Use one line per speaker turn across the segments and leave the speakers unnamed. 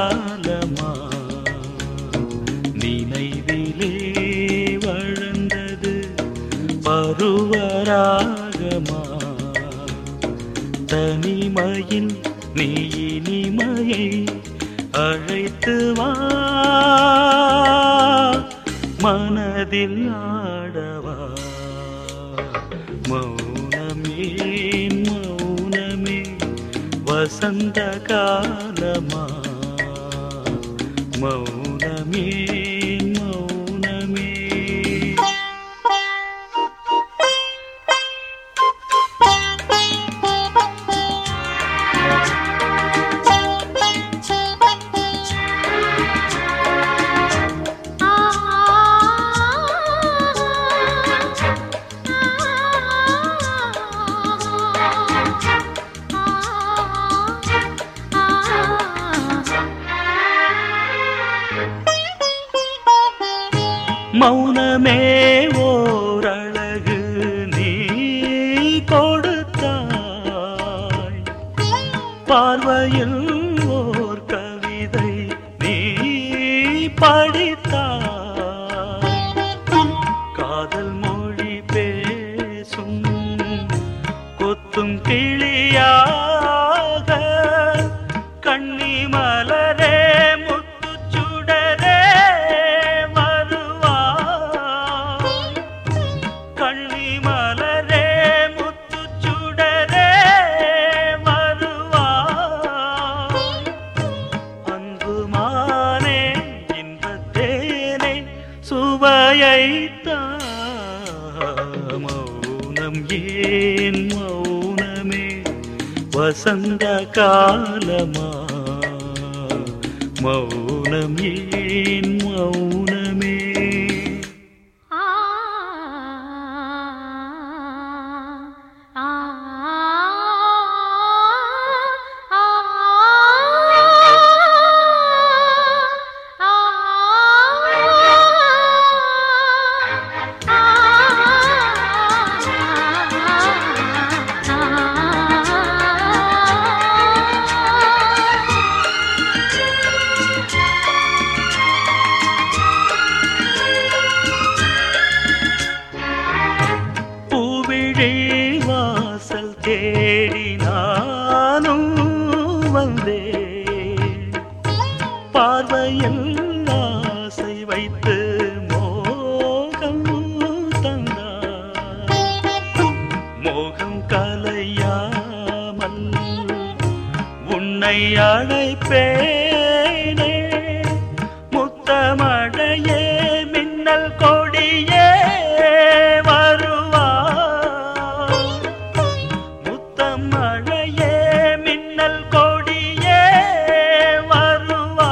காலமா நினைவிலே வளர்ந்தது பருவராகமா தனிமையில் நீ இனிமையை அழைத்து வா மனதில் ஆடவா மௌனமே மௌனமே வசந்த காலமா மௌனமே மௌனமே மௌனமே ஓரழகு நீ கொடுத்தாய் பார்வையில் ஓர் கவிதை நீ படித்தாய் காதல் மொழி பேசும் கொத்தும் கிளியாக கண்ணி மலரே முத்துச்சுடரே வருவாய் கண்ணி மலரே முத்துச்சுடரே வருவாய் அன்புமானே இன்பத்தேனே சுவையைத்தா மௌனம் ஏன் மௌனமே வசந்த காலமா மௌனம் ஏன் மௌனமே பூவிழி வாசல் தேடி நானும் வந்தேன் பார்வையில் ஆசை வைத்து மோகம் தந்தார் மோகம் கலையாமல் உன்னை அழைப்பேனே முத்தமழையே மின்னல் கொடியே வருவா முத்தமழையே மின்னல் கொடியே வருவா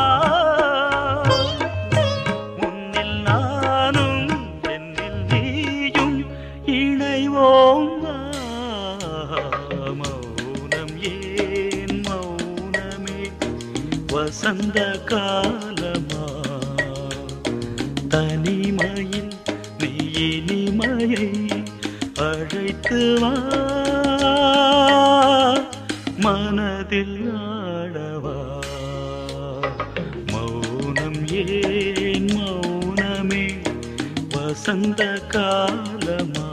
முன்னில் நானும் என்னில் நீயும் இணைவோம் வா. மௌனம் ஏன் மௌனமே வசந்த காலமா தனிமையில் நீ இனிமையை அழைத்து வா மனதில் ஆடவா மௌனம் ஏன் மௌனமே வசந்த காலமா